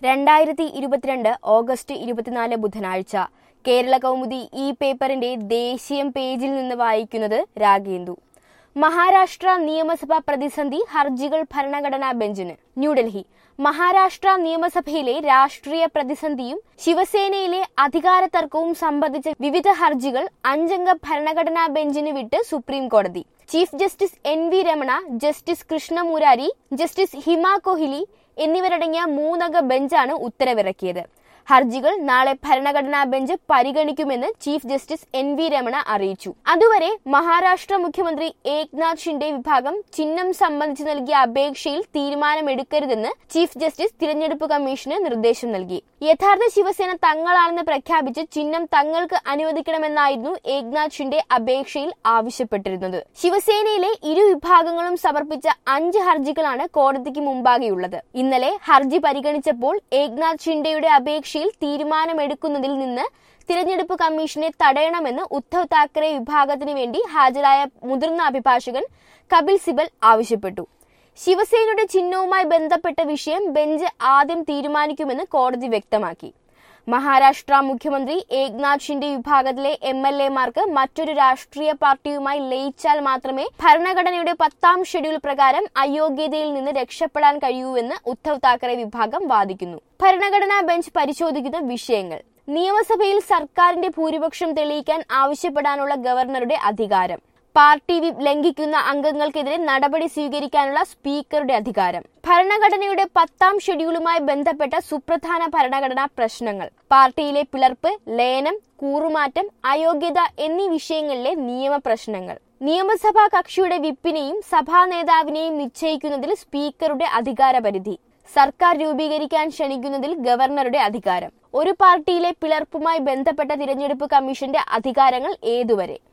രണ്ടായിരത്തി ഇരുപത്തിരണ്ട് ഓഗസ്റ്റ് ഇരുപത്തിനാല് ബുധനാഴ്ച കേരള കൗമുദി ഈ പേപ്പറിന്റെ ദേശീയം പേജിൽ നിന്ന് വായിക്കുന്നത് രാഗേന്ദു മഹാരാഷ്ട്ര നിയമസഭാ പ്രതിസന്ധി ഹർജികൾ ഭരണഘടനാ ബെഞ്ചിന് ന്യൂഡൽഹി മഹാരാഷ്ട്ര നിയമസഭയിലെ രാഷ്ട്രീയ പ്രതിസന്ധിയും ശിവസേനയിലെ അധികാര തർക്കവും സംബന്ധിച്ച വിവിധ ഹർജികൾ അഞ്ചംഗ ഭരണഘടനാ ബെഞ്ചിന് വിട്ട് സുപ്രീം കോടതി chief justice N V Ramana justice Krishna Murari justice Hima Kohli എന്നിവരടങ്ങിയ മൂന്നംഗ ബെഞ്ചാണ് ഉത്തരവിറക്കിയത് ഹർജികൾ നാളെ ഭരണഘടനാ ബെഞ്ച് പരിഗണിക്കുമെന്ന് chief justice N V Ramana അറിയിച്ചു അതുവരെ മഹാരാഷ്ട്ര മുഖ്യമന്ത്രി ഏക്നാഥ് ഷിൻഡെ വിഭാഗം ചിഹ്നം സംബന്ധിച്ച് നൽകിയ അപേക്ഷയിൽ തീരുമാനമെടുക്കരുതെന്ന് ചീഫ് ജസ്റ്റിസ് തിരഞ്ഞെടുപ്പ് കമ്മീഷന് നിർദ്ദേശം നൽകി യഥാർത്ഥ ശിവസേന തങ്ങളാണെന്ന് പ്രഖ്യാപിച്ച് ചിഹ്നം തങ്ങൾക്ക് അനുവദിക്കണമെന്നായിരുന്നു ഏക്നാഥ് ഷിൻഡെ അപേക്ഷയിൽ ആവശ്യപ്പെട്ടിരുന്നത് ശിവസേനയിലെ ഇരു വിഭാഗങ്ങളും സമർപ്പിച്ച അഞ്ച് ഹർജികളാണ് കോടതിക്ക് മുമ്പാകെയുള്ളത് ഇന്നലെ ഹർജി പരിഗണിച്ചപ്പോൾ ഏക്നാഥ് ഷിൻഡെയുടെ അപേക്ഷയിൽ തീരുമാനമെടുക്കുന്നതിൽ നിന്ന് തിരഞ്ഞെടുപ്പ് കമ്മീഷനെ തടയണമെന്ന് ഉദ്ധവ് താക്കറെ വിഭാഗത്തിന് വേണ്ടി ഹാജരായ മുതിർന്ന അഭിഭാഷകൻ കപിൽ സിബൽ ആവശ്യപ്പെട്ടു ശിവസേനയുടെ ചിഹ്നവുമായി ബന്ധപ്പെട്ട വിഷയം ബെഞ്ച് ആദ്യം തീരുമാനിക്കുമെന്ന് കോടതി വ്യക്തമാക്കി മഹാരാഷ്ട്ര മുഖ്യമന്ത്രി ഏക്നാഥ് ഷിൻഡെ വിഭാഗത്തിലെ എം എൽ എമാർക്ക് മറ്റൊരു രാഷ്ട്രീയ പാർട്ടിയുമായി ലയിച്ചാൽ മാത്രമേ ഭരണഘടനയുടെ പത്താം ഷെഡ്യൂൾ പ്രകാരം അയോഗ്യതയിൽ നിന്ന് രക്ഷപ്പെടാൻ കഴിയൂവെന്ന് ഉദ്ധവ് താക്കറെ വിഭാഗം വാദിക്കുന്നു ഭരണഘടനാ ബെഞ്ച് പരിശോധിക്കുന്ന വിഷയങ്ങൾ നിയമസഭയിൽ സർക്കാരിന്റെ ഭൂരിപക്ഷം തെളിയിക്കാൻ ആവശ്യപ്പെടാനുള്ള ഗവർണറുടെ അധികാരം പാർട്ടി വിപ്പ് ലംഘിക്കുന്ന അംഗങ്ങൾക്കെതിരെ നടപടി സ്വീകരിക്കാനുള്ള സ്പീക്കറുടെ അധികാരം ഭരണഘടനയുടെ പത്താം ഷെഡ്യൂളുമായി ബന്ധപ്പെട്ട സുപ്രധാന ഭരണഘടനാ പ്രശ്നങ്ങൾ പാർട്ടിയിലെ പിളർപ്പ് ലയനം കൂറുമാറ്റം അയോഗ്യത എന്നീ വിഷയങ്ങളിലെ നിയമപ്രശ്നങ്ങൾ നിയമസഭാ കക്ഷിയുടെ വിപ്പിനെയും സഭാ നേതാവിനെയും നിശ്ചയിക്കുന്നതിൽ സ്പീക്കറുടെ അധികാരപരിധി സർക്കാർ രൂപീകരിക്കാൻ ക്ഷണിക്കുന്നതിൽ ഗവർണറുടെ അധികാരം ഒരു പാർട്ടിയിലെ പിളർപ്പുമായി ബന്ധപ്പെട്ട തിരഞ്ഞെടുപ്പ് കമ്മീഷന്റെ അധികാരങ്ങൾ ഏതുവരെ